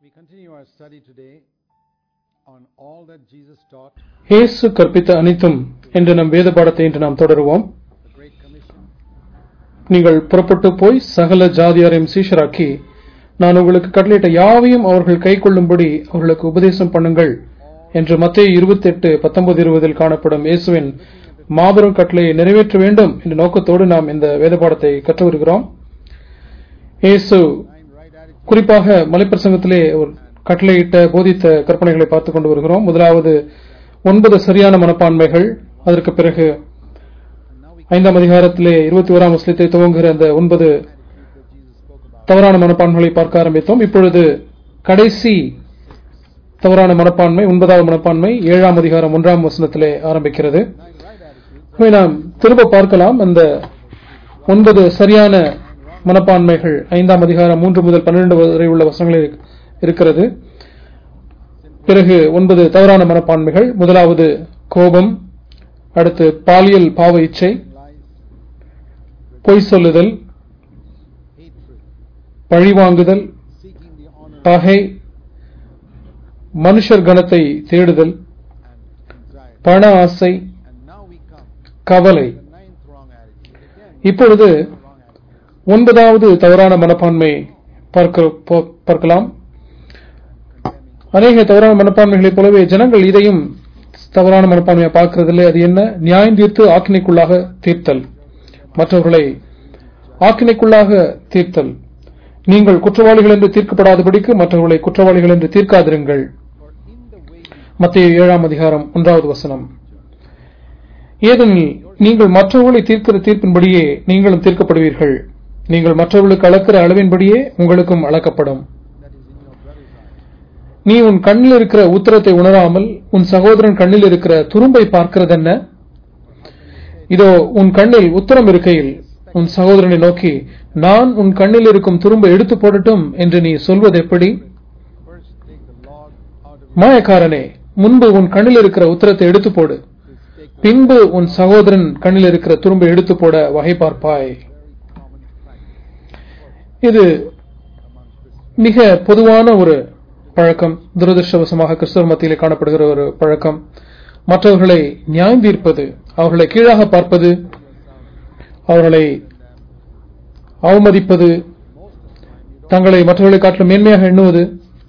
We continue our study today on all that Jesus taught, இயேசு கற்பித்த அனைத்தும் என்ற நம் வேத பாடத்தை இன்று நாம் தொடருவோம் the Great Commission. நீங்கள் புறப்பட்டு போய் சகல ஜாதியாரையும் சீஷராக்கி நான் உங்களுக்கு கட்டளையிட்ட யாவையும் அவர்கள் கைக்கொள்ளும்படி அவர்களுக்கு உபதேசம் பண்ணுங்கள் என்று மத்திய இருபத்தி எட்டு பத்தொன்பது இருபதில் காணப்படும் இயேசுவின் மாபெரும் கட்டளையை நிறைவேற்ற வேண்டும் என்ற நோக்கத்தோடு நாம் இந்த வேத பாடத்தை கற்று வருகிறோம் இயேசு Nine right attitudes. குறிப்பாக மலைப்பிரசங்கத்திலே ஒரு கட்டளையிட்ட போதித்த கற்பனைகளை பார்த்துக் கொண்டு வருகிறோம் முதலாவது ஒன்பது சரியான மனப்பான்மைகள் அதற்கு பிறகு Now we ஐந்தாம் அதிகாரத்திலே இருபத்தி ஓராம் வசனத்தை துவங்குகிற அந்த ஒன்பது attitudes that Jesus spoke about. தவறான மனப்பான்மைகளை பார்க்க ஆரம்பித்தோம் இப்பொழுது கடைசி தவறான மனப்பான்மை ஒன்பதாவது மனப்பான்மை ஏழாம் அதிகாரம் ஒன்றாம் வசனத்திலே ஆரம்பிக்கிறது Nine right attitudes. இவை நாம் திரும்ப பார்க்கலாம் அந்த ஒன்பது சரியான மனப்பான்மைகள் ஐந்தாம் அதிகாரம் மூன்று முதல் பன்னிரண்டு வரை உள்ள வசனங்களில் இருக்கிறது பிறகு ஒன்பது தவறான மனப்பான்மைகள் முதலாவது கோபம் அடுத்து பாலியல் பாவ இச்சை Lies, பொய் சொல்லுதல் hatred, பழிவாங்குதல் seeking the honor பகை மனுஷர் கணத்தை தேடுதல் and anxiety. பண ஆசை And now we come கவலை to the ninth wrong attitude. Again, இப்பொழுது wrong attitude. ஒன்பதாவது தவறான மனப்பான்மை பார்க்க போ- பார்க்கலாம் Condemning அநேக தவறான மனப்பான்மைகளைப் போலவே ஜனங்கள் இதையும் தவறான மனப்பான்மையை பார்க்கிறதில்லை அது என்ன நியாயம் தீர்த்து ஆக்கினைக்குள்ளாக தீர்த்தல் மற்றவர்களை ஆக்கினைக்குள்ளாக தீர்த்தல் நீங்கள் குற்றவாளிகள் என்று தீர்க்கப்படாதபடிக்கு மற்றவர்களை குற்றவாளிகள் என்று தீர்க்காதிருங்கள் for in the way you மத்திய ஏழாம் அதிகாரம் ஒன்றாவது வசனம் ஏனெனில் நீங்கள் மற்றவர்களை தீர்க்கிற தீர்ப்பின்படியே நீங்களும் தீர்க்கப்படுவீர்கள் நீங்கள் மற்றவர்களுக்கு அளக்கிற அளவின்படியே உங்களுக்கும் அளக்கப்படும் that is in your brother's eye. நீ உன் கண்ணில் இருக்கிற உத்தரத்தை உணராமல் உன் சகோதரன் கண்ணில் இருக்கிற துரும்பை பார்க்கிறதென்ன இதோ உன் கண்ணில் உத்தரம் இருக்கையில் உன் சகோதரனை நோக்கி நான் உன் கண்ணில் இருக்கும் துரும்பை எடுத்து போடட்டும் என்று நீ சொல்வது எப்படி First take the log out of your மாயக்காரனே முன்பு உன் கண்ணில் இருக்கிற உத்தரத்தை எடுத்து போடு to take the பின்பு உன் சகோதரன் கண்ணில் இருக்கிற துரும்பை எடுத்து போட வகை பார்ப்பாய் very common practice இது among Christians. மிக பொதுவான ஒரு பழக்கம் துரதிருஷ்டவசமாக கிறிஸ்தவ மத்தியிலே காணப்படுகிற ஒரு பழக்கம் மற்றவர்களை நியாயம் தீர்ப்பது அவர்களை கீழாக பார்ப்பது அவர்களை அவமதிப்பது தங்களை மற்றவர்களை காட்டிலும் மேன்மையாக எண்ணுவது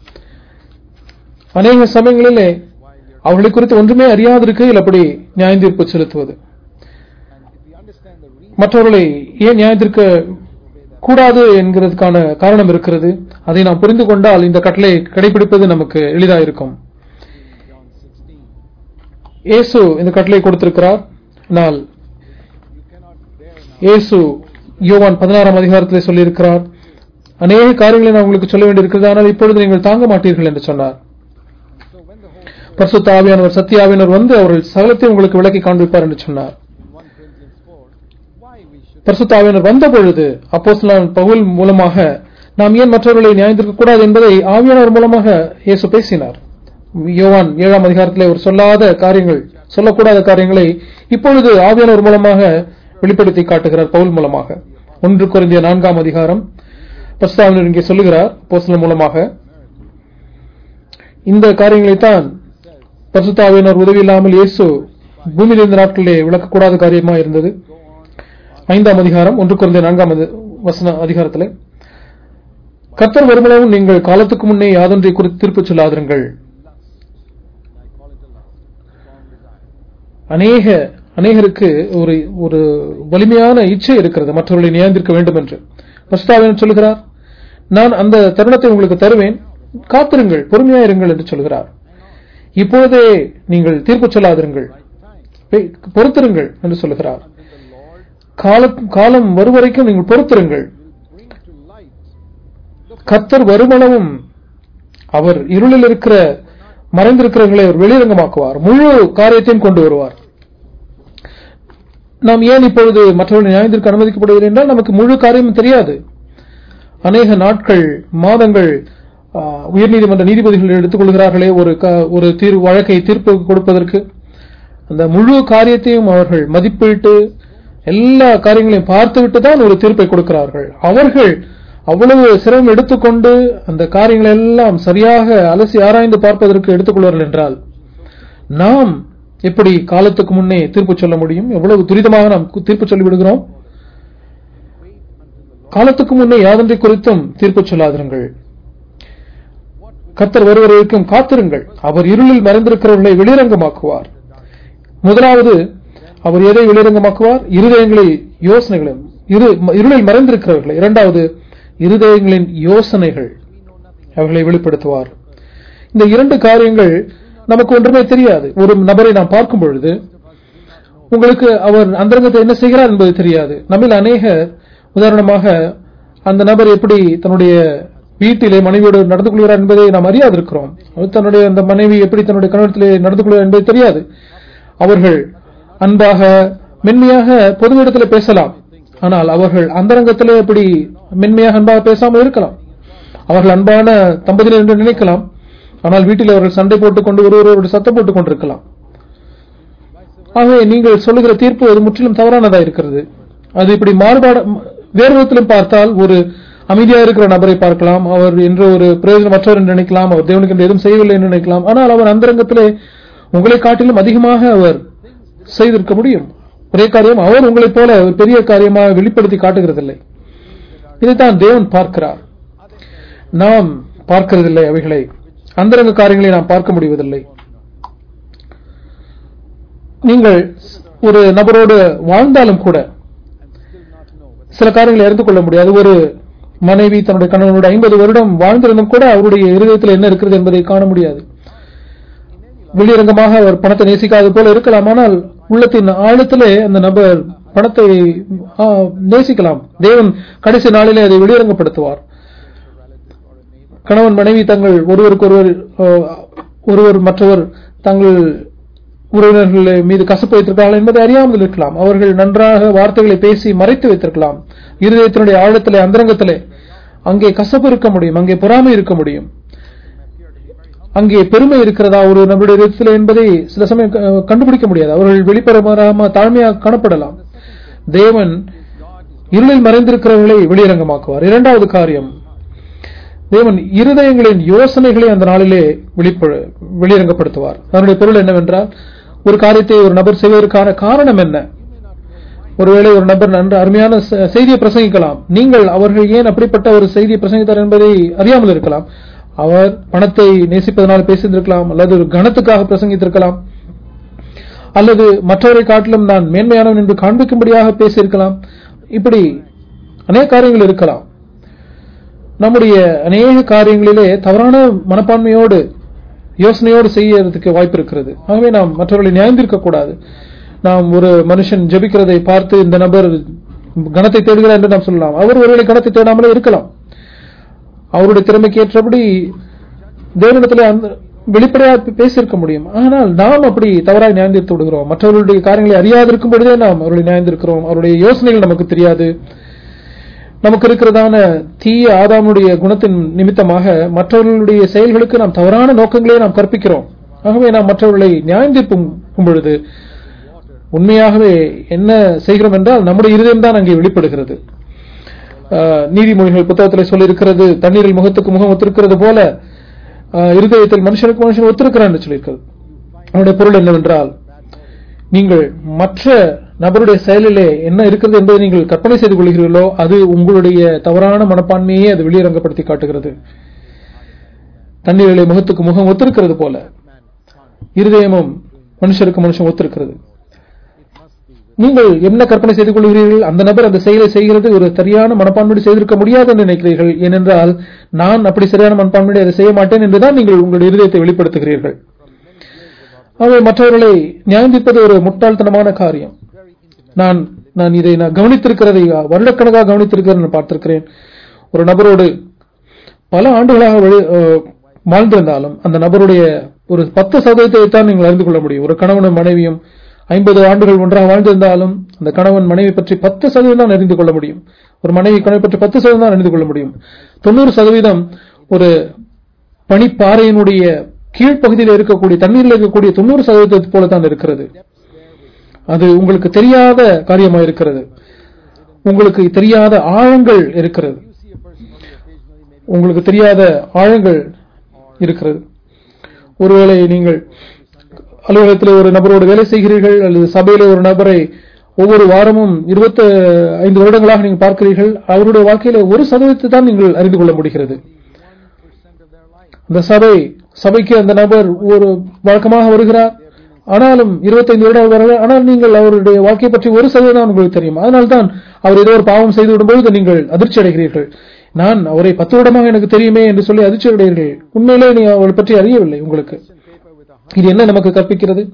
அநேக சமயங்களிலே அவர்களை குறித்து ஒன்றுமே அறியாதிருக்கையில் அப்படி நியாயம் தீர்ப்பு செலுத்துவது And if we understand the reason மற்றவர்களை ஏன் நியாயத்திற்க கூடாது என்கிறதுக்கான காரணம் இருக்கிறது அதை நாம் புரிந்து கொண்டால் இந்த கட்டளை கடைபிடிப்பது நமக்கு எளிதாக இருக்கும் in John 16, இயேசு இந்த கட்டளை கொடுத்திருக்கிறார் ஆனால் you cannot bear now. இயேசு யோவான் பதினாறாம் அதிகாரத்திலே சொல்லியிருக்கிறார் அநேக காரியங்களை நான் உங்களுக்கு சொல்ல வேண்டியிருக்கிறது ஆனால் இப்பொழுது நீங்கள் தாங்க மாட்டீர்கள் என்று சொன்னார் So when the Holy Spirit பரிசுத்த ஆவியானவர் சத்திய ஆவியானவர் வந்து அவர்கள் சகலத்தை உங்களுக்கு விளக்கி காண்பிப்பார் என்று சொன்னார் in 1 Corinthians 4, why we should பரிசுத்த ஆவியானவர் வந்த பொழுது அப்போஸ்தலன் பவுல் மூலமாக நாம் ஏன் மற்றவர்களை நியாயந்திருக்க கூடாது என்பதை ஆவியானவர் மூலமாக இயேசு பேசினார் யோவான் ஏழாம் அதிகாரத்திலே ஒரு சொல்லாத காரியங்கள் சொல்லக்கூடாத காரியங்களை இப்பொழுது ஆவியானவர் மூலமாக வெளிப்படுத்தி காட்டுகிறார் பவுல் மூலமாக ஒன்று குறைந்திய நான்காம் அதிகாரம் பரிசுத்தாவினர் இங்கே சொல்லுகிறார் அப்போஸ்தலன் மூலமாக இந்த காரியங்களைத்தான் பரிசுத்தாவினர் உதவி இல்லாமல் இயேசு பூமியில் இருந்த நாட்களிலே விளக்கக்கூடாத காரியமா இருந்தது ஐந்தாம் அதிகாரம் ஒன்று குறைந்த நான்காம் அதி- வசன அதிகாரத்திலே கர்த்தர் வருமளவும் நீங்கள் காலத்துக்கு முன்னே யாதொன்றை குறித்து தீர்ப்பு சொல்லாதிருங்கள் I call it a lust, strong desire. அநேக அநேகருக்கு ஒரு ஒரு வலிமையான இச்சை இருக்கிறது மற்றவர்களை நியாயந்திருக்க வேண்டும் என்று பரிசுத்தாவினர் சொல்லுகிறார் நான் அந்த தருணத்தை உங்களுக்கு தருவேன் காத்திருங்கள் பொறுமையாயிருங்கள் என்று சொல்கிறார் இப்பொழுதே நீங்கள் தீர்ப்பு சொல்லாதிருங்கள் Right time. பொறுத்திருங்கள் என்று சொல்லுகிறார் Until the Lord காலம் காலம் வரும் வரைக்கும் நீங்கள் பொறுத்திருங்கள் will bring to light the கர்த்தர் வருமளவும் அவர் இருளில் இருக்கிற மறைந்திருக்கிறவர்களை அவர் வெளிரங்கமாக்குவார் முழு காரியத்தையும் கொண்டு வருவார் நாம் ஏன் இப்பொழுது மற்றவர்கள் நியாயத்திற்கு அனுமதிக்கப்படுகிறது என்றால் நமக்கு முழு காரியமும் தெரியாது அநேக நாட்கள் மாதங்கள் ஆ, உயர்நீதிமன்ற நீதிபதிகள் எடுத்துக்கொள்கிறார்களே ஒரு க- ஒரு தீர்வு வழக்கை தீர்ப்பு கொடுப்பதற்கு அந்த முழு காரியத்தையும் அவர்கள் மதிப்பீட்டு எல்லா காரியங்களையும் பார்த்துவிட்டு தான் ஒரு தீர்ப்பை கொடுக்கிறார்கள் அவர்கள் அவ்வளவு சிரமம் எடுத்துக்கொண்டு அந்த காரியங்களை எல்லாம் சரியாக அலசி ஆராய்ந்து பார்ப்பதற்கு எடுத்துக்கொள்வார்கள் என்றால் நாம் எப்படி காலத்துக்கு முன்னே தீர்ப்பு சொல்ல முடியும் எவ்வளவு துரிதமாக நாம் கு- தீர்ப்பு சொல்லிவிடுகிறோம் காலத்துக்கு முன்னே யாதொன்றை குறித்தும் தீர்ப்பு சொல்லாதிருங்கள் கர்த்தர் வருவர் வரைக்கும் காத்திருங்கள் அவர் இருளில் மறைந்திருக்கிறவர்களை வெளிரங்கமாக்குவார் முதலாவது அவர் எதை வெளிரங்கமாக்குவார் இருதயங்களை யோசனைகளை இரு இருளில் மறைந்திருக்கிறவர்களை இரண்டாவது இருதயங்களின் யோசனைகள் அவர்களை வெளிப்படுத்துவார் இந்த இரண்டு காரியங்கள் நமக்கு ஒன்றுமே தெரியாது ஒரு நபரை நாம் பார்க்கும் பொழுது உங்களுக்கு அவர் அந்தரங்கத்தை என்ன செய்கிறார் என்பது தெரியாது நம்மில் அநேகர் உதாரணமாக அந்த நபர் எப்படி தன்னுடைய வீட்டிலே மனைவியோடு நடந்து கொள்கிறார் என்பதை நாம் அறியாதிருக்கிறோம் அவர் தன்னுடைய அந்த மனைவி எப்படி தன்னுடைய கணவனத்திலே நடந்து கொள்கிறார் என்பது தெரியாது அவர்கள் அன்பாக மென்மையாக பொது இடத்துல பேசலாம் ஆனால் அவர்கள் அந்தரங்கத்திலே எப்படி மென்மையாக அன்பாக பேசாமல் இருக்கலாம் அவர்கள் அன்பான தம்பதியினர் என்று நினைக்கலாம் ஆனால் வீட்டில் அவர்கள் சண்டை போட்டுக் கொண்டு ஒருவரோடு சத்தம் போட்டுக் கொண்டிருக்கலாம் ஆகவே நீங்கள் சொல்லுகிற தீர்ப்பு அது முற்றிலும் தவறானதா இருக்கிறது அது இப்படி மாறுபாடு வேறு விதத்திலும் பார்த்தால் ஒரு அமைதியா இருக்கிற நபரை பார்க்கலாம் அவர் என்று ஒரு பிரயோஜனமற்றவர் என்று நினைக்கலாம் அவர் தேவனுக்கு என்று எதுவும் செய்யவில்லை என்று நினைக்கலாம் ஆனால் அவர் அந்தரங்கத்திலே உங்களை காட்டிலும் அதிகமாக அவர் செய்திருக்க முடியும் ஒரே காரியம் அவர் உங்களைப் போல ஒரு பெரிய காரியமாக வெளிப்படுத்தி காட்டுகிறதில்லை இதைத்தான் தேவன் பார்க்கிறார் நாம் பார்க்கிறதில்லை அவைகளை அந்தரங்க காரியங்களை நாம் பார்க்க முடிவதில்லை நீங்கள் ஒரு நபரோடு வாழ்ந்தாலும் கூட சில காரியங்களை அறிந்து கொள்ள முடியாது ஒரு மனைவி தன்னுடைய கணவனோடு ஐம்பது வருடம் வாழ்ந்திருந்தும் கூட அவருடைய இருதயத்தில் என்ன இருக்கிறது என்பதை காண முடியாது வெளியரங்கமாக அவர் பணத்தை நேசிக்காத போல இருக்கலாம் ஆனால் உள்ளத்தின் ஆழத்திலே அந்த நபர் பணத்தை ஆ, நேசிக்கலாம் தேவன் கடைசி நாளிலே அதை வெளியரங்கப்படுத்துவார் கணவன் மனைவி தங்கள் ஒருவருக்கொருவர் ஆ, ஒருவர் மற்றவர் தங்கள் உறவினர்கள் மீது கசப்பு வைத்திருக்கிறார்கள் என்பதை அறியாமல் இருக்கலாம் அவர்கள் நன்றாக வார்த்தைகளை பேசி மறைத்து வைத்திருக்கலாம் இருதயத்தினுடைய ஆழத்திலே அந்தரங்கத்திலே அங்கே கசப்பு இருக்க முடியும் அங்கே பொறாமை இருக்க முடியும் அங்கே பெருமை இருக்கிறதா ஒரு நம்முடைய இடத்தில் என்பதை சில சமயம் க- கண்டுபிடிக்க முடியாது அவர்கள் வெளிப்பரமாக தாழ்மையாக காணப்படலாம் தேவன் இருளில் மறைந்திருக்கிறவர்களை வெளியரங்கமாக்குவார் இரண்டாவது காரியம் தேவன் இருதயங்களின் யோசனைகளை அந்த நாளிலே வெளிப்ப வெளியரங்கப்படுத்துவார் அதனுடைய பொருள் என்னவென்றால் ஒரு காரியத்தை ஒரு நபர் செய்வதற்கான காரணம் என்ன ஒருவேளை ஒரு நபர் நன்று அருமையான செ- செய்தியை பிரசங்கிக்கலாம் நீங்கள் அவர்கள் ஏன் அப்படிப்பட்ட ஒரு செய்தியை பிரசங்கித்தார் என்பதை அறியாமல் இருக்கலாம் அவர் பணத்தை நேசிப்பதனால் பேசியிருந்திருக்கலாம் அல்லது ஒரு கணத்துக்காக பிரசங்கித்திருக்கலாம் அல்லது மற்றவரை காட்டிலும் நான் மேன்மையானவன் என்று காண்பிக்கும்படியாக பேசியிருக்கலாம் இப்படி அநேக காரியங்கள் இருக்கலாம் நம்முடைய அநேக காரியங்களிலே தவறான மனப்பான்மையோடு யோசனையோடு செய்யறதுக்கு வாய்ப்பு இருக்கிறது ஆகவே நாம் மற்றவர்களை நியாயந்திருக்க கூடாது நாம் ஒரு மனுஷன் ஜெபிக்கிறதை பார்த்து இந்த நபர் கணத்தை தேடுகிறார் என்று நாம் சொல்லலாம் அவர் ஒருவேளை கணத்தை தேடாமலே இருக்கலாம் அவருடைய திறமைக்கு ஏற்றபடி தேவனிடத்தில் அந்த வெளிப்படையாக பேசியிருக்க முடியும் ஆனால் நாம் அப்படி தவறாக நியாயந்திருத்து விடுகிறோம் மற்றவர்களுடைய காரியங்களை அறியாதிருக்கும் பொழுதே நாம் அவர்களை நியாயந்திருக்கிறோம் அவருடைய யோசனைகள் நமக்கு தெரியாது நமக்கு இருக்கிறதான தீய ஆதாமுடைய குணத்தின் நிமித்தமாக மற்றவர்களுடைய செயல்களுக்கு நாம் தவறான நோக்கங்களே நாம் கற்பிக்கிறோம் ஆகவே நாம் மற்றவர்களை நியாயந்திருக்கும் பொழுது உண்மையாகவே என்ன செய்கிறோம் என்றால் நம்முடைய இருதயம் தான் அங்கே வெளிப்படுகிறது ஆஹ், நீதிமொழிகள் புத்தகத்தில் சொல்லியிருக்கிறது தண்ணீரில் முகத்துக்கு முகம் ஒத்திருக்கிறது போல ஆஹ், இருதயத்தில் மனுஷனுக்கு மனுஷன் ஒத்திருக்கிறான் என்று சொல்லியிருக்கிறது அவனுடைய பொருள் என்னவென்றால் நீங்கள் மற்ற நபருடைய செயலிலே என்ன இருக்கிறது என்பதை நீங்கள் கற்பனை செய்து கொள்கிறீர்களோ அது உங்களுடைய தவறான மனப்பான்மையை அது வெளியரங்கப்படுத்தி காட்டுகிறது தண்ணீரிலே முகத்துக்கு முகம் ஒத்திருக்கிறது போல இருதயமும் மனுஷருக்கு மனுஷன் ஒத்திருக்கிறது நீங்கள் என்ன கற்பனை செய்து கொள்கிறீர்கள் அந்த நபர் அந்த செயலை செய்கிறது ஒரு சரியான மனப்பான்மையோடு செய்திருக்க முடியாது என்று நினைக்கிறீர்கள் ஏனென்றால் நான் அப்படி சரியான மனப்பான்மையோடு அதை செய்ய மாட்டேன் என்றுதான் நீங்கள் உங்களுடைய இருதயத்தை வெளிப்படுத்துகிறீர்கள் ஆகவே மற்றவர்களை நியாயந்திப்பது ஒரு முட்டாள்தனமான காரியம் நான் நான் இதை நான் கவனித்திருக்கிறதை வருடக்கணக்காக கவனித்திருக்கிறேன் நான் பார்த்திருக்கிறேன் ஒரு நபரோடு பல ஆண்டுகளாக வழி- அஹ், வாழ்ந்திருந்தாலும் அந்த நபருடைய ஒரு பத்து சதவீதத்தை தான் நீங்கள் அறிந்து கொள்ள முடியும் ஒரு கணவனும் மனைவியும் ஐம்பது ஆண்டுகள் ஒன்றாக வாழ்ந்திருந்தாலும் அந்த கணவன் மனைவி பற்றி பத்து சதவீதம் தான் அறிந்து கொள்ள முடியும் ஒரு மனைவி கணவனை பற்றி பத்து சதவீதம் தான் அறிந்து கொள்ள முடியும் தொண்ணூறு சதவீதம் ஒரு பனிப்பாறையினுடைய கீழ்ப்பகுதியில் இருக்கக்கூடிய தண்ணீரில் இருக்கக்கூடிய தொண்ணூறு சதவீதத்தை போல தான் இருக்கிறது அது உங்களுக்கு தெரியாத காரியமாக இருக்கிறது உங்களுக்கு தெரியாத ஆழங்கள் இருக்கிறது உங்களுக்கு தெரியாத ஆழங்கள் இருக்கிறது ஒருவேளை நீங்கள் அலுவலகத்தில் ஒரு நபரோடு வேலை செய்கிறீர்கள் அல்லது சபையிலே ஒரு நபரை ஒவ்வொரு வாரமும் இருபத்தி ஐந்து வருடங்களாக நீங்கள் பார்க்கிறீர்கள் அவருடைய வாழ்க்கையில ஒரு சதவீதத்தை தான் நீங்கள் அறிந்து கொள்ள முடிகிறது 1% of their life. அந்த சபை சபைக்கு அந்த நபர் ஒரு வழக்கமாக வருகிறார் ஆனாலும் 25 வருடம் வருகிறார் ஆனால் நீங்கள் அவருடைய வாழ்க்கையை பற்றி ஒரு சதவீதம் உங்களுக்கு தெரியும் அதனால்தான் அவர் ஏதோ ஒரு பாவம் செய்து விடும்போது நீங்கள் அதிர்ச்சி அடைகிறீர்கள் நான் அவரை பத்து வருடமாக எனக்கு தெரியுமே என்று சொல்லி அதிர்ச்சி அடைகிறீர்கள் உண்மையிலே நீ அவளை பற்றி அறியவில்லை உங்களுக்கு Question paper with a இது என்ன நமக்கு கற்பிக்கிறது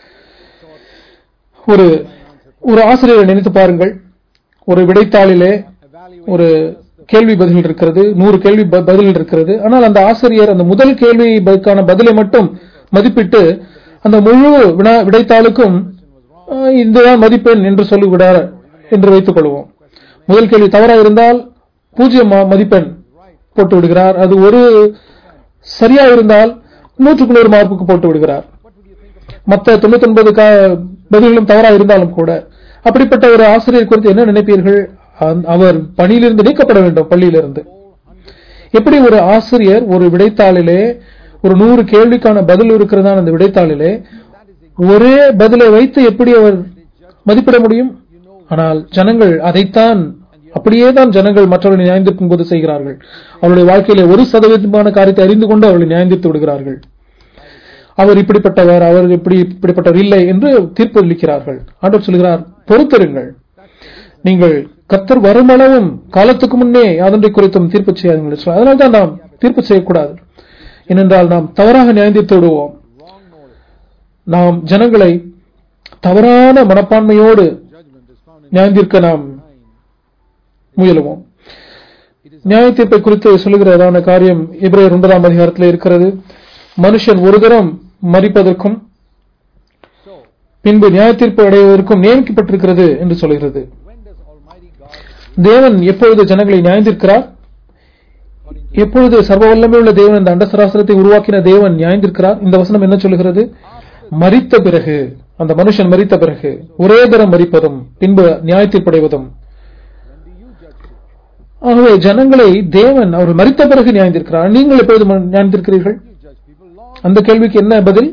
ஒரு ஒரு ஆசிரியரை நினைத்து பாருங்கள் ஒரு விடைத்தாளிலே evaluate ஒரு கேள்வி பதில் இருக்கிறது நூறு கேள்வி ப- பதில் இருக்கிறது ஆனால் அந்த ஆசிரியர் அந்த முதல் கேள்விக்கான பதிலை மட்டும் மதிப்பிட்டு அந்த முழு வினா- விடைத்தாளுக்கும் "ஆஹ், இதுதான் மதிப்பெண் என்று சொல்லிவிடார் என்று வைத்துக் கொள்வோம் முதல் கேள்வி தவறா இருந்தால் பூஜ்ஜியம் ம- மதிப்பெண் போட்டு விடுகிறார் அது ஒரு சரியா இருந்தால் நூற்றுக்கு நூறு மார்க்குக்கு போட்டு விடுகிறார் மற்ற தொண்ணூத்தி ஒன்பது பதில்களும் தவறா இருந்தாலும் கூட அப்படிப்பட்ட ஒரு ஆசிரியர் குறித்து என்ன நினைப்பீர்கள் அந்த- அவர் பணியிலிருந்து நீக்கப்பட வேண்டும் பள்ளியிலிருந்து எப்படி ஒரு ஆசிரியர் ஒரு விடைத்தாளிலே ஒரு நூறு கேள்விக்கான பதில் இருக்கிறதான அந்த விடைத்தாளிலே ஒரே பதிலை வைத்து எப்படி அவர் மதிப்பிட முடியும் ஆனால் ஜனங்கள் அதைத்தான் அப்படியே தான் ஜனங்கள் மற்றவர்களை நியாயந்திருக்கும் போது செய்கிறார்கள் அவருடைய வாழ்க்கையிலே ஒரு சதவீதமான காரியத்தை அறிந்து கொண்டு அவர்களை நியாயந்தித்து விடுகிறார்கள் அவர் இப்படிப்பட்டவர் அவர் இப்படி இப்படிப்பட்டவர் இல்லை என்று தீர்ப்பு அளிக்கிறார்கள் ஆண்டவர் சொல்கிறார் பொறுத்திருங்கள் நீங்கள் கத்தர் வருமளவும் காலத்துக்கு முன்னே அதனை குறித்தும் தீர்ப்பு செய்யாதீர்கள் என்று சொல்றார். அதனால்தான் நாம் தீர்ப்பு செய்யக்கூடாது ஏனென்றால் நாம் தவறாக நியாயந்தித்து விடுவோம் wrong motive. நாம் ஜனங்களை தவறான மனப்பான்மையோடு Judgment is found in நியாயந்திருக்க நாம் mind. முயலுவோம் நியாய தீர்ப்பை குறித்து சொல்லுகிறதான காரியம் இப்ரேயர் ஒன்பதாம் அதிகாரத்தில் இருக்கிறது மனுஷன் ஒரு தரம் மறிப்பதற்கும் So, பின்பு நியாய தீர்ப்பு அடைவதற்கும் நியமிக்கப்பட்டிருக்கிறது என்று சொல்கிறது when does Almighty God, தேவன் எப்பொழுது ஜனங்களை நியாயந்திருக்கிறார் according to எப்பொழுது சர்வ வல்லமை உள்ள தேவன் இந்த அண்டசராசனத்தை உருவாக்கின தேவன் நியாயந்திருக்கிறார் இந்த வசனம் என்ன சொல்கிறது மரித்த பிறகு அந்த மனுஷன் மரித்த பிறகு ஒரே தரம் மரிப்பதும் பின்பு நியாய தீர்ப்படைவதும் when do you judge people? ஆகவே ஜனங்களை தேவன் அவர் மரித்த பிறகு நியாயந்திருக்கிறார் நீங்கள் எப்பொழுது ம- நியாயந்திருக்கிறீர்கள் You judge people long. அந்த கேள்விக்கு என்ன பதில்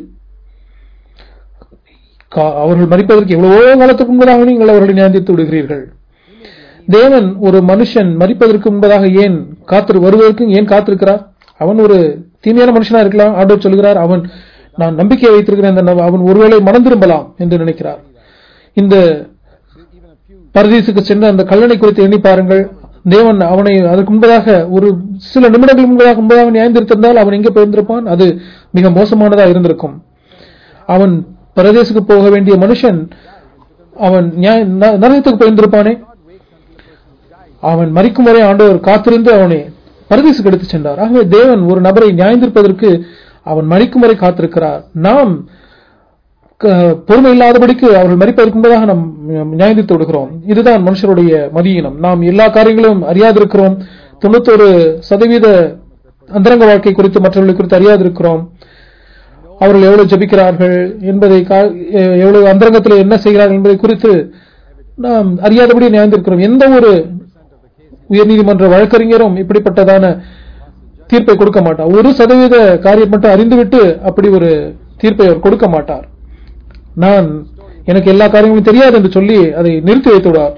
கா- அவர்கள் மறிப்பதற்கு எவ்வளவோ காலத்துக்கு முன்பதாக நீங்கள் அவர்களை நியாயந்தித்து விடுகிறீர்கள் தேவன் ஒரு மனுஷன் மறிப்பதற்கு முன்பதாக ஏன் காத்திரு வருவதற்கு ஏன் காத்திருக்கிறார் அவன் ஒரு தீமையான மனுஷனா இருக்கலாம் ஆண்டவர் சொல்கிறார் அவன் நான் நம்பிக்கை வைத்திருக்கிறேன் இந்த நப- அவன் ஒருவேளை மனம் திரும்பலாம் என்று நினைக்கிறார் இந்த Even a few பரதீசுக்கு சென்ற அந்த கல்லணை குறித்து எண்ணி பாருங்கள் தேவன் அவனை அதற்கு முன்பதாக ஒரு சில நிமிடங்கள் முன்பதாக முன்பதாக நியாயந்திருத்திருந்தால் அவன் எங்கே போயிருந்திருப்பான் அது மிக மோசமானதா இருந்திருக்கும் அவன் பரதேசுக்கு போக வேண்டிய மனுஷன் அவன் நியாய- ந- நரகத்துக்கு போயிருந்திருப்பானே அவன் மறிக்கும் வரை ஆண்டவர் காத்திருந்து அவனை பரதேசுக்கு எடுத்து சென்றார் ஆகவே தேவன் ஒரு நபரை நியாயந்திருப்பதற்கு அவன் மறிக்கும் வரை காத்திருக்கிறார் நாம் க- பொறுமை இல்லாதபடிக்கு அவர்கள் மறிப்பதற்கு முன்பதாக நாம் நியாயந்தித்து விடுகிறோம் இதுதான் மனுஷருடைய மதியினம் நாம் எல்லா காரியங்களும் அறியாதிருக்கிறோம் தொண்ணூத்தொரு சதவீத அந்தரங்க வாழ்க்கை குறித்து மற்றவர்களை குறித்து அறியாதிருக்கிறோம் அவர்கள் எவ்வளவு ஜெபிக்கிறார்கள் என்பதை கா- எ- எவ்வளவு அந்தரங்கத்தில் என்ன செய்கிறார்கள் என்பதை குறித்து நாம் அறியாதபடி நியாயந்திருக்கிறோம் எந்த ஒரு உயர்நீதிமன்ற வழக்கறிஞரும் இப்படிப்பட்டதான தீர்ப்பை கொடுக்க மாட்டார் ஒரு சதவீத காரியம் மட்டும் அறிந்துவிட்டு அப்படி ஒரு தீர்ப்பை அவர் கொடுக்க மாட்டார் நான் எனக்கு எல்லா காரியங்களும் தெரியாது என்று சொல்லி அதை நிறுத்தி வைத்து விடுவார்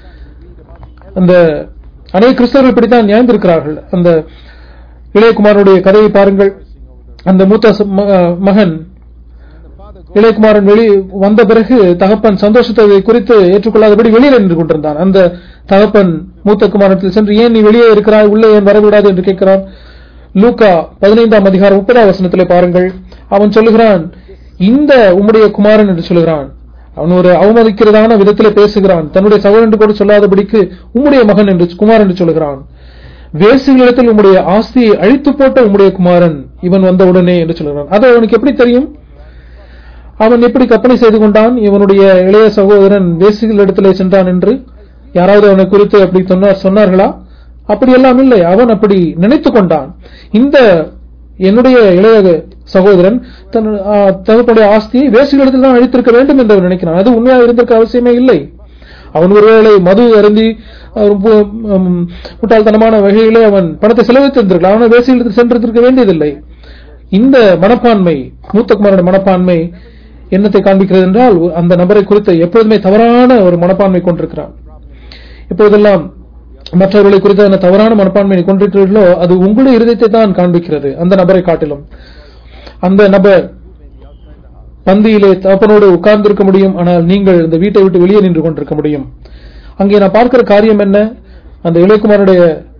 அந்த அநேக கிறிஸ்தவர்கள் இப்படித்தான் நியாயந்திருக்கிறார்கள் அந்த இளையகுமாரனுடைய கதையை பாருங்கள் அந்த மூத்த ச- ம- மகன் இளையகுமாரன் வெளி வந்த பிறகு தகப்பன் சந்தோஷத்தை குறித்து ஏற்றுக்கொள்ளாதபடி வெளியில் நின்று கொண்டிருந்தான் அந்த தகப்பன் மூத்த குமாரத்தில் சென்று ஏன் நீ வெளியே இருக்கிறாய் உள்ளே ஏன் வரவிடாது என்று கேட்கிறான் லூக்கா பதினைந்தாம் அதிகாரம் முப்பதாம் வசனத்திலே பாருங்கள் அவன் சொல்லுகிறான் இந்த உம்முடைய குமாரன் என்று சொல்லுகிறான் அவன் ஒரு அவமதிக்கிறதான விதத்திலே பேசுகிறான் தன்னுடைய சகோதரன் என்று கூட சொல்லாதபடிக்கு உம்முடைய மகன் என்று குமாரன் என்று சொல்லுகிறான் வேசுகளிடத்தில் உம்முடைய ஆஸ்தியை அழித்து போட்ட உம்முடைய குமாரன் இவன் வந்தவுடனே என்று சொல்லுகிறான் அது அவனுக்கு எப்படி தெரியும் அவன் எப்படி கற்பனை செய்து கொண்டான் இவனுடைய இளைய சகோதரன் வேசிகளிடத்திலே சென்றான் என்று யாராவது அவனை குறித்து அப்படி சொன்னார் சொன்னார்களா அப்படியெல்லாம் இல்லை அவன் அப்படி நினைத்து கொண்டான் இந்த என்னுடைய இளைய சகோதரன் தன் ஆ, தகப்பனுடைய ஆஸ்தியை வேசிகளிடத்தில் தான் அழித்திருக்க வேண்டும் என்று அவன் நினைக்கிறான் அது உண்மையாக இருந்திருக்க அவசியமே இல்லை அவன் ஒருவேளை மது அருந்தி அஹ், ரொம்ப ம், முட்டாள்தனமான வகையிலே அவன் பணத்தை செலவழித்திருந்திருக்கலாம் அவனை வேசியில் சென்றிருக்க வேண்டியதில்லை இந்த மனப்பான்மை மூத்த குமாரோட மனப்பான்மை என்னத்தை காண்பிக்கிறது என்றால் அந்த நபரை குறித்து எப்பொழுதுமே தவறான ஒரு மனப்பான்மை கொண்டிருக்கிறான் இப்போதெல்லாம் மற்றவர்களை குறித்த அந்த தவறான மனப்பான்மையை கொண்டிருக்கிறீர்களோ அது உங்களுடைய இருதயத்தை தான் காண்பிக்கிறது அந்த நபரை காட்டிலும் அந்த நபர் பந்தியிலே தகப்பனோடு உட்கார்ந்திருக்க முடியும் ஆனால் நீங்கள் இந்த வீட்டை விட்டு வெளியே நின்று கொண்டிருக்க முடியும் அங்கே நான் பார்க்கிற காரியம் என்ன அந்த இளையகுமாரனுடைய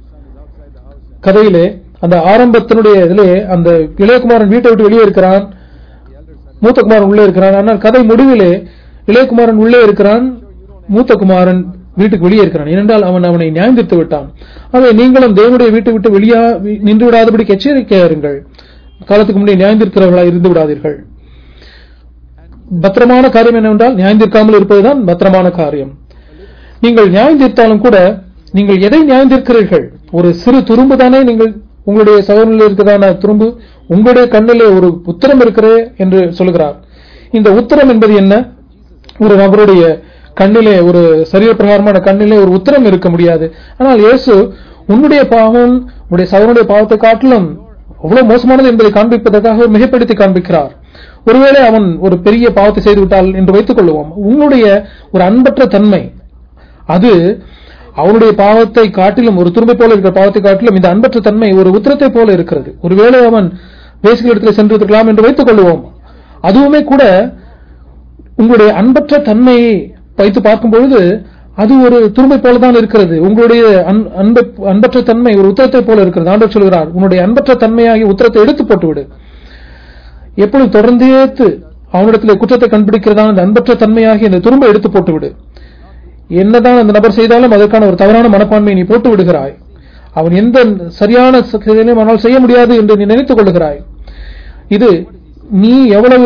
கதையிலே அந்த ஆரம்பத்தினுடைய இதிலே அந்த இளையகுமாரன் வீட்டை விட்டு வெளியே இருக்கிறான் மூத்த குமாரன் உள்ளே இருக்கிறான் ஆனால் கதை முடிவிலே இளையகுமாரன் உள்ளே இருக்கிறான் மூத்த குமாரன் வீட்டுக்கு வெளியே இருக்கிறான் ஏனென்றால் அவன் அவனை நியாயந்தித்து விட்டான் ஆகவே நீங்களும் தேவனுடைய வீட்டை விட்டு வெளியா நின்று விடாதபடிக்கு எச்சரிக்கையா இருங்கள் காலத்துக்கு முன்னே நியாயந்திருக்கிறவர்களா இருந்து விடாதீர்கள் பத்திரமான காரியம் என்னவென்றால் நியாயந்திருக்காமல் இருப்பதுதான் பத்திரமான காரியம் நீங்கள் நியாயந்தீர்த்தாலும் கூட நீங்கள் எதை நியாயந்திருக்கிறீர்கள் ஒரு சிறு துரும்பு தானே நீங்கள் உங்களுடைய சகோதரில் இருக்கிறதான துரும்பு உங்களுடைய கண்ணிலே ஒரு உத்தரம் இருக்கிறே என்று சொல்கிறார் இந்த உத்தரம் என்பது என்ன ஒரு நபருடைய கண்ணிலே ஒரு சரீர பிரகாரமான கண்ணிலே ஒரு உத்தரம் இருக்க முடியாது ஆனால் இயேசு உன்னுடைய பாவம் உன்னுடைய சகோதரனுடைய பாவத்தை காட்டிலும் அவ்வளவு மோசமானது என்பதை காண்பிப்பதற்காக மிகப்படுத்தி காண்பிக்கிறார் ஒருவேளை அவன் ஒரு பெரிய பாவத்தை செய்து விட்டால் என்று வைத்துக் கொள்வோம் உன்னுடைய ஒரு அன்பற்ற தன்மை அது அவனுடைய பாவத்தை காட்டிலும் ஒரு துரும்பை போல இருக்கிற பாவத்தை காட்டிலும் இந்த அன்பற்ற தன்மை ஒரு உத்திரத்தை போல இருக்கிறது ஒருவேளை அவன் வேசிகளிடத்தில் சென்றிருக்கலாம் என்று வைத்துக் கொள்வோம் அதுவுமே கூட உங்களுடைய அன்பற்ற தன்மையை வைத்து பார்க்கும் பொழுது அது ஒரு துரும்பை போலதான் இருக்கிறது உங்களுடைய அன்- அன்ப- அன்பற்ற தன்மை ஒரு உத்தரத்தை போல இருக்கிறது ஆண்டவர் சொல்கிறார் உன்னுடைய அன்பற்ற தன்மையாகி உத்தரத்தை எடுத்து போட்டுவிடு எப்பொழுதும் தொடர்ந்து ஏத்து அவனிடத்தில் குற்றத்தை கண்டுபிடிக்கிறதான அந்த அன்பற்ற தன்மையாகி அந்த துரும்பை எடுத்து போட்டுவிடு என்னதான் அந்த நபர் செய்தாலும் அதற்கான ஒரு தவறான மனப்பான்மையை நீ போட்டு விடுகிறாய் அவன் எந்த சரியான செயலையும் அவனால் செய்ய முடியாது என்று நீ நினைத்துக் கொள்கிறாய் இது நீ எவ்வளவு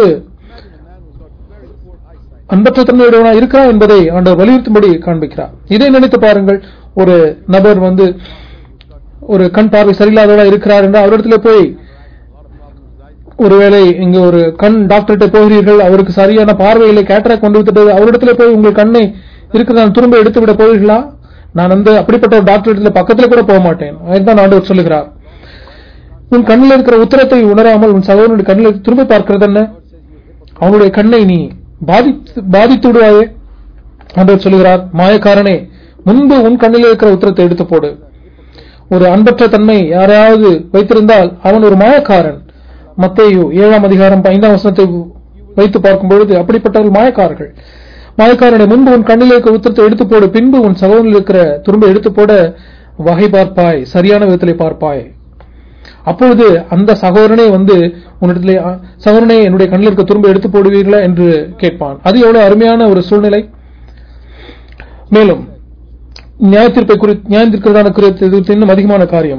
அன்பற்ற தன்மையுடையவனா இருக்கிறான் என்பதை ஆண்டவர் வலியுறுத்தும்படி காண்பிக்கிறார் இதை நினைத்து பாருங்கள் ஒரு நபர் வந்து ஒரு கண் பார்வை சரியில்லாதவரா இருக்கிறார் என்று அவரிடத்துல போய் ஒருவேளை இங்க ஒரு கண் டாக்டர்கிட்ட போகிறீர்கள் அவருக்கு சரியான பார்வையில கேட்டராக் கொண்டு விட்டது அவரிடத்துல போய் உங்கள் கண்ணை இருக்கிற திரும்ப எடுத்து விட போவீர்களா நான் வந்து அப்படிப்பட்ட ஒரு டாக்டர் இடத்துல பக்கத்துல கூட போக மாட்டேன் அதுதான் ஆண்டவர் சொல்லுகிறார் உன் கண்ணில் இருக்கிற உத்தரத்தை உணராமல் உன் சகோதரனுடைய கண்ணில் திரும்பி பார்க்கிறது என்ன அவனுடைய கண்ணை நீ பாதித்து பாதித்து விடுவாயே ஆண்டவர் சொல்லுகிறார் மாயக்காரனே முன்பு உன் கண்ணில் இருக்கிற உத்தரத்தை எடுத்து போடு ஒரு அன்பற்ற தன்மை யாராவது வைத்திருந்தால் அவன் ஒரு மாயக்காரன் மத்தேயு ஏழாம் அதிகாரம் ஐந்தாம் வசனத்தை வைத்து பார்க்கும் பொழுது அப்படிப்பட்டவர்கள் மாயக்காரர்கள் மாயக்காரனை முன்பு உன் கண்ணில் இருக்கிற உத்தரத்தை எடுத்து போடு பின்பு உன் சகோதரில் இருக்கிற துரும்பை எடுத்து போட வகை பார்ப்பாய் சரியான விதத்திலே பார்ப்பாய் அப்பொழுது அந்த சகோதரனே வந்து உன்னிடத்திலே "ஆ, சகோதரனே என்னுடைய கண்ணில் இருக்க துரும்பை எடுத்து போடுவீர்களா என்று கேட்பான் அது எவ்வளவு அருமையான ஒரு சூழ்நிலை மேலும் நியாயத்தீர்ப்பை குறித்து நியாயத்திற்கிறதான குறித்து இது இன்னும் அதிகமான காரியம்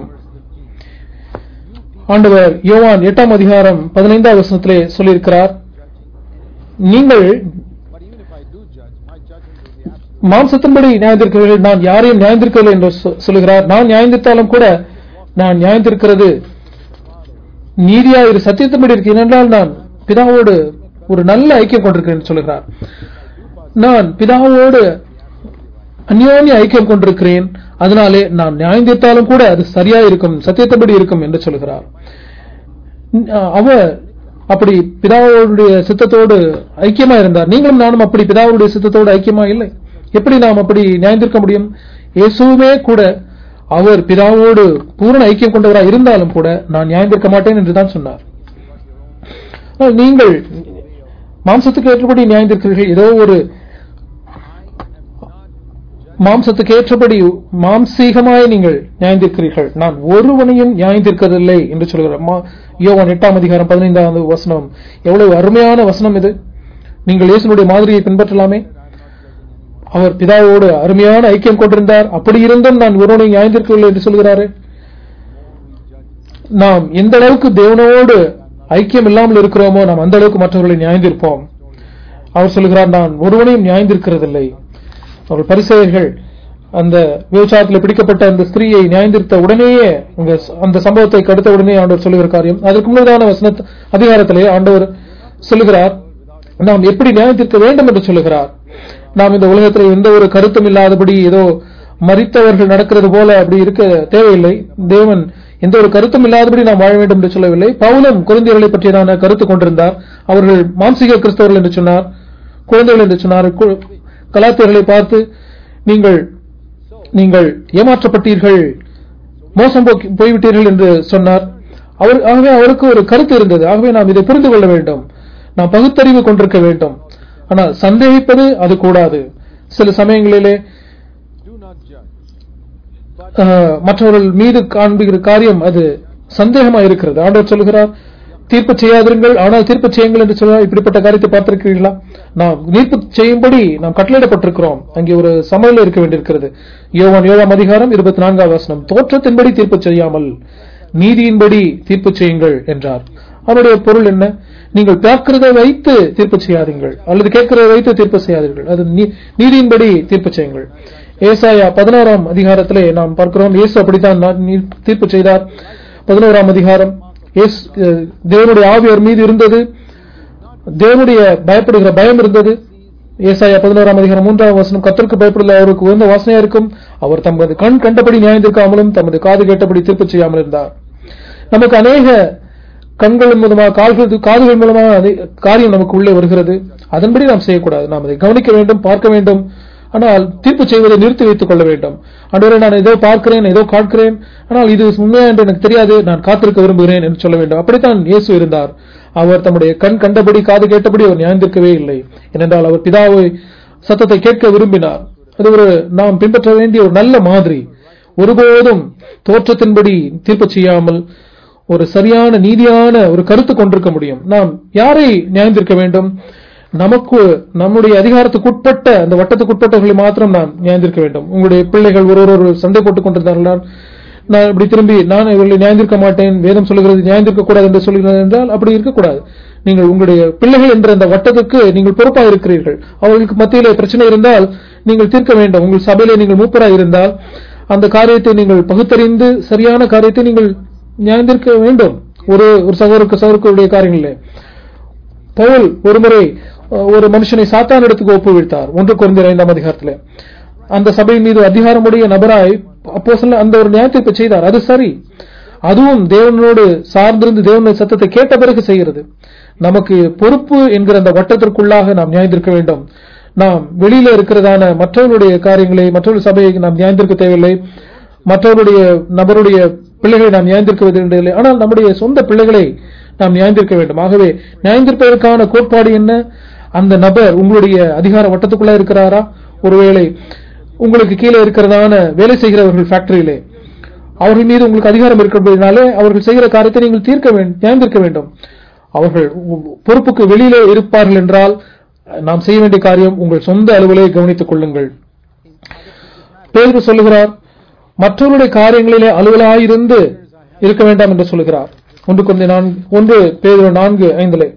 ஆண்டவர் யோவான் எட்டாம் அதிகாரம் பதினைந்தாம் வசனத்திலே சொல்லியிருக்கிறார் நீங்கள் But even if I do judge, my judgment will be absolute. மாம்சத்தின்படி நியாயந்திருக்கிறீர்கள் நான் யாரையும் நியாயந்திருக்கவில்லை என்று சொ- சொல்லுகிறார் நான் நியாயந்திருத்தாலும் கூட நான் நியாயந்திருக்கிறது நீதியா இரு சத்தியத்தின்படி இருக்கு ஏனென்றால் நான் பிதாவோடு ஒரு நல்ல ஐக்கியம் கொண்டிருக்கிறேன் என்று சொல்லுகிறார் நான் பிதாவோடு அந்யோன்ய ஐக்கியம் கொண்டிருக்கிறேன் அதனாலே நான் நியாயந்திருத்தாலும் கூட அது சரியா இருக்கும் சத்தியத்தின்படி இருக்கும் என்று சொல்லுகிறார் அஹ் அவர் அப்படி பிதாவுடைய சித்தத்தோடு ஐக்கியமா இருந்தார் நீங்களும் நானும் அப்படி பிதாவுடைய சித்தத்தோடு ஐக்கியமா இல்லை எப்படி நாம் அப்படி நியாயந்திருக்க முடியும் இயேசுவுமே கூட அவர் பிதாவோடு பூரண ஐக்கியம் கொண்டவராக இருந்தாலும் கூட நான் நியாயந்திருக்க மாட்டேன் என்று தான் சொன்னார் ஆனால் நீங்கள் மாம்சத்துக்கு ஏற்றபடி நியாயந்திருக்கிறீர்கள் ஏதோ ஒரு மாம்சத்துக்கு ஏற்றபடி மாம்சீகமாய் நீங்கள் நியாயந்திருக்கிறீர்கள் நான் ஒருவனையும் நியாயந்திருக்கவில்லை என்று சொல்கிறார் மா- யோவான் எட்டாம் அதிகாரம் பதினைந்தாவது வசனம் எவ்வளவு அருமையான வசனம் இது நீங்கள் இயேசுனுடைய மாதிரியை பின்பற்றலாமே அவர் பிதாவோடு அருமையான ஐக்கியம் கொண்டிருந்தார் அப்படி இருந்தும் நான் ஒருவனை நியாயந்திருக்கவில்லை என்று சொல்கிறாரு நாம் எந்த அளவுக்கு தேவனோடு ஐக்கியம் இல்லாமல் இருக்கிறோமோ நாம் அந்த அளவுக்கு மற்றவர்களை நியாயந்திருப்போம் அவர் சொல்கிறார் நான் ஒருவனையும் நியாயந்திருக்கிறதில்லை அவர்கள் பரிசெயர்கள் அந்த விபச்சாரத்தில் பிடிக்கப்பட்ட அந்த ஸ்திரீயை நியாயந்திருத்த உடனேயே அங்க அந்த சம்பவத்தை கடுத்த உடனே ஆண்டவர் சொல்லுகிற காரியம் அதற்கு முன்னதான வசன அதிகாரத்திலே ஆண்டவர் சொல்லுகிறார் நாம் எப்படி நியாயத்திருக்க வேண்டும் என்று சொல்லுகிறார் நாம் இந்த உலகத்தில் எந்த ஒரு கருத்தும் இல்லாதபடி ஏதோ மறித்தவர்கள் நடக்கிறது போல அப்படி இருக்க தேவையில்லை தேவன் எந்த ஒரு கருத்தும் இல்லாதபடி நாம் வாழ வேண்டும் என்று சொல்லவில்லை பவுலும் குழந்தைகளை பற்றியதான கருத்து கொண்டிருந்தார் அவர்கள் மாம்சீக கிறிஸ்தவர்கள் என்று சொன்னார் குழந்தைகள் என்று சொன்னார் கு- கலாத்தியர்களை பார்த்து நீங்கள் நீங்கள் ஏமாற்றப்பட்டீர்கள் மோசம் போக்கி- போய்விட்டீர்கள் என்று சொன்னார் அவர் ஆகவே அவருக்கு ஒரு கருத்து இருந்தது ஆகவே நாம் இதை புரிந்து கொள்ள வேண்டும் நாம் பகுத்தறிவு கொண்டிருக்க வேண்டும் ஆனால் சந்தேகிப்பது அது கூடாது சில சமயங்களிலே Do not judge. But அஹ், மற்றவர்கள் மீது காண்பிக்கிற காரியம் அது சந்தேகமா இருக்கிறது ஆண்டவர் சொல்கிறார் தீர்ப்பு செய்யாதிருங்கள் ஆனால் தீர்ப்பு செய்யுங்கள் என்று சொல்ல இப்படிப்பட்ட காரியத்தை பார்த்திருக்கிறீர்களா நாம் தீர்ப்பு செய்யும்படி நாம் கட்டளையிடப்பட்டிருக்கிறோம் அங்கே ஒரு சமநிலை இருக்க வேண்டியிருக்கிறது யோவான் ஏழாம் அதிகாரம் இருபத்தி நான்காம் வசனம் தோற்றத்தின்படி தீர்ப்பு செய்யாமல் நீதியின்படி தீர்ப்பு செய்யுங்கள் என்றார் அவருடைய பொருள் என்ன நீங்கள் பார்க்கிறதை வைத்து தீர்ப்பு செய்யாதீர்கள் அல்லது கேட்கிறதை வைத்து தீர்ப்பு செய்யாதீர்கள் அது நீ- நீதியின்படி தீர்ப்பு செய்யுங்கள் ஏசாயா பதினோராம் அதிகாரத்திலே நாம் பார்க்கிறோம் இயேசு அப்படித்தான் நான் நீ- தீர்ப்பு செய்தார் பதினோராம் அதிகாரம் இயேசு அஹ், தேவனுடைய ஆவியர் மீது இருந்தது தேவனுடைய பயப்படுகிற பயம் இருந்தது ஏசாயா பதினோராம் அதிகாரம் மூன்றாம் வசனம் கத்தருக்கு பயப்படுதல் அவருக்கு உயர்ந்த வாசனையா இருக்கும் அவர் தமது கண் கண்டபடி நியாயந்திருக்காமலும் தமது காது கேட்டபடி தீர்ப்பு செய்யாமல் இருந்தார் நமக்கு அநேக கண்கள் மூலமாக கால்கள் காதுகள் மூலமாக அதே காரியம் நமக்கு உள்ளே வருகிறது அதன்படி நாம் செய்யக்கூடாது நாம் அதை கவனிக்க வேண்டும் பார்க்க வேண்டும் ஆனால் தீர்ப்பு செய்வதை நிறுத்தி வைத்துக் கொள்ள வேண்டும் அன்றுவரை நான் ஏதோ பார்க்கிறேன் ஏதோ காட்கிறேன் ஆனால் இது உண்மையா என்று எனக்கு தெரியாது நான் காத்திருக்க விரும்புகிறேன் என்று சொல்ல வேண்டும் அப்படித்தான் இயேசு இருந்தார் அவர் தம்முடைய கண் கண்டபடி காது கேட்டபடி அவர் நியாயந்திருக்கவே இல்லை ஏனென்றால் அவர் பிதாவை சத்தத்தை கேட்க விரும்பினார் அது ஒரு நாம் பின்பற்ற வேண்டிய ஒரு நல்ல மாதிரி ஒருபோதும் தோற்றத்தின்படி தீர்ப்பு செய்யாமல் ஒரு சரியான நீதியான ஒரு கருத்து கொண்டிருக்க முடியும் நாம் யாரை நியாயந்திருக்க வேண்டும் நமக்கு நம்முடைய அதிகாரத்துக்கு உட்பட்ட அந்த வட்டத்துக்குட்பட்டவர்களை மாத்திரம் நாம் நியாயந்திருக்க வேண்டும் உங்களுடைய பிள்ளைகள் ஒரு ஒரு சண்டை போட்டுக் கொண்டிருந்தார்கள் நான் இப்படி திரும்பி நான் இவர்களை நியாயந்திருக்க மாட்டேன் வேதம் சொல்லுகிறது நியாயந்திருக்க கூடாது என்று சொல்கிறது என்றால் அப்படி இருக்கக்கூடாது நீங்கள் உங்களுடைய பிள்ளைகள் என்ற அந்த வட்டத்துக்கு நீங்கள் பொறுப்பாக இருக்கிறீர்கள் அவர்களுக்கு மத்தியிலே பிரச்சனை இருந்தால் நீங்கள் தீர்க்க வேண்டும் உங்கள் சபையிலே நீங்கள் மூப்பராக இருந்தால் அந்த காரியத்தை நீங்கள் பகுத்தறிந்து சரியான காரியத்தை நீங்கள் நியாயந்திருக்க வேண்டும் ஒரு ஒரு சகோதரருக்கு சகோதரருடைய காரியங்களிலே பவுல் ஒருமுறை அஹ், ஒரு மனுஷனை சாத்தான் இடத்துக்கு ஒப்புவித்தார் ஒன்று குறைந்த ஐந்தாம் அதிகாரத்தில் அந்த சபையின் மீது அதிகாரமுடைய நபராய் அப்போ அந்த ஒரு நியாயத்தீர்ப்பு செய்தார் அது சரி அதுவும் தேவனோடு சார்ந்திருந்து தேவனுடைய சத்தத்தை கேட்ட பிறகு செய்கிறது நமக்கு பொறுப்பு என்கிற அந்த வட்டத்திற்குள்ளாக நாம் நியாயந்திருக்க வேண்டும் நாம் வெளியில இருக்கிறதான மற்றவர்களுடைய காரியங்களை மற்றொரு சபையை நாம் நியாயந்திருக்க தேவையில்லை மற்றவருடைய நபருடைய பிள்ளைகளை நாம் நியாயந்திருக்க வேண்டியதில்லை ஆனால் நம்முடைய சொந்த பிள்ளைகளை நாம் நியாயந்திருக்க வேண்டும் ஆகவே நியாயந்திருப்பதற்கான கோட்பாடு என்ன அந்த நபர் உங்களுடைய அதிகார வட்டத்துக்குள்ள இருக்கிறாரா ஒருவேளை உங்களுக்கு கீழே இருக்கிறதான வேலை செய்கிறவர்கள் ஃபேக்டரியிலே அவர்கள் மீது உங்களுக்கு அதிகாரம் இருக்கிறதுனாலே அவர்கள் செய்கிற காரியத்தை நீங்கள் தீர்க்க வேண்டும் நியாயந்திருக்க வேண்டும் அவர்கள் உ- பொறுப்புக்கு வெளியிலே இருப்பார்கள் என்றால் நாம் செய்ய வேண்டிய காரியம் உங்கள் சொந்த அலுவலை கவனித்துக் கொள்ளுங்கள் பேதுரு சொல்லுகிறார் மற்றவருடைய காரியங்களிலே அலுவலாயிருந்து இருக்க வேண்டாம் என்று சொல்லுகிறார் ஒன்று கொஞ்சம் நான்கு ஒன்று பேதுரு நான்கு ஐந்திலே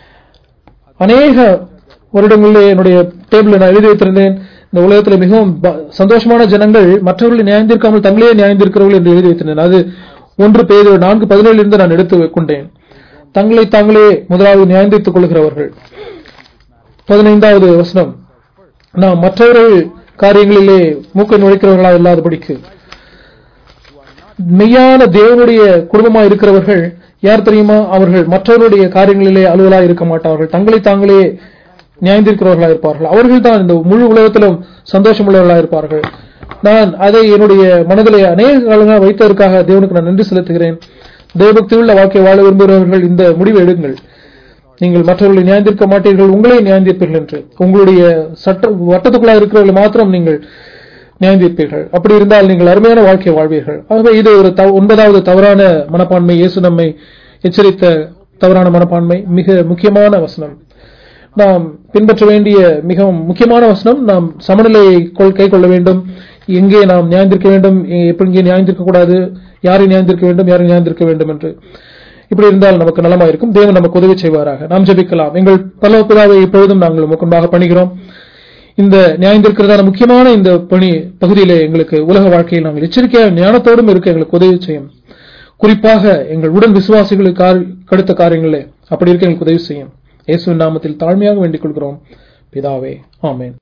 அநேக வருடங்களிலே என்னுடைய டேபிளில் நான் எழுதி வைத்திருந்தேன் இந்த உலகத்தில் மிகவும் ப- சந்தோஷமான ஜனங்கள் மற்றவர்களை நியாயந்திருக்காமல் தங்களே நியாயந்திருக்கிறவர்கள் என்று எழுதி வைத்திருந்தேன் அது ஒன்று பேர் நான்கு பதினேழுல இருந்து நான் எடுத்து கொண்டேன் தங்களை தாங்களே முதலாவது நியாயந்தித்துக் கொள்கிறவர்கள் பதினைந்தாவது வசனம் நாம் மற்றவர்கள் காரியங்களிலே மூக்கை நுழைக்கிறவர்களா இல்லாதபடிக்கு மெய்யான தேவனுடைய குடும்பமா இருக்கிறவர்கள் யார் தெரியுமா அவர்கள் மற்றவருடைய காரியங்களிலே அலுவலா இருக்க மாட்டார்கள் தங்களை தாங்களே நியாயந்திருக்கிறவர்களா இருப்பார்கள் அவர்கள் தான் இந்த முழு உலகத்திலும் சந்தோஷம் உள்ளவர்களா இருப்பார்கள் நான் அதை என்னுடைய மனதிலே அநேக காலங்களாக வைத்ததற்காக தேவனுக்கு நான் நன்றி செலுத்துகிறேன் தேவபக்தியுள்ள வாழ்க்கை வாழ விரும்புகிறவர்கள் இந்த முடிவை எடுங்கள் நீங்கள் மற்றவர்களை நியாயந்திருக்க மாட்டீர்கள் உங்களே நியாயந்திருப்பீர்கள் என்று உங்களுடைய சட்ட வட்டத்துக்குள்ளாக இருக்கிறவர்களை மாத்திரம் நீங்கள் நியாயந்திருப்பீர்கள் அப்படி இருந்தால் நீங்கள் அருமையான வாழ்க்கையை வாழ்வீர்கள் ஆகவே இது ஒரு தவ- ஒன்பதாவது தவறான மனப்பான்மை இயேசு நம்மை எச்சரித்த தவறான மனப்பான்மை மிக முக்கியமான வசனம் நாம் பின்பற்ற வேண்டிய மிகவும் முக்கியமான வசனம் நாம் சமநிலையை கொள்- கை கொள்ள வேண்டும் எங்கே நாம் நியாயந்திருக்க வேண்டும் எ- எப்படி இங்கே நியாயந்திருக்க கூடாது யாரை நியாயந்திருக்க வேண்டும் யாரை நியாயந்திருக்க வேண்டும் என்று இப்படி இருந்தால் நமக்கு நலமா இருக்கும் தேவன் நமக்கு உதவி செய்வாராக நாம் ஜெபிக்கலாம் எங்கள் பல பிதாவை இப்பொழுதும் நாங்கள் உமக்கு முன்பாக பணிகிறோம் இந்த நியாயந்திருக்கிறதான முக்கியமான இந்த பணி பகுதியிலே எங்களுக்கு உலக வாழ்க்கையில் நாங்கள் எச்சரிக்கையாக ஞானத்தோடும் இருக்க எங்களுக்கு உதவி செய்யும் குறிப்பாக எங்கள் உடன் விசுவாசிகளுக்கு கார்- கடுத்த காரியங்களே அப்படி இருக்க எங்களுக்கு உதவி செய்யும் இயேசுவின் நாமத்தில் தாழ்மையாக வேண்டிக் கொள்கிறோம் பிதாவே ஆமென்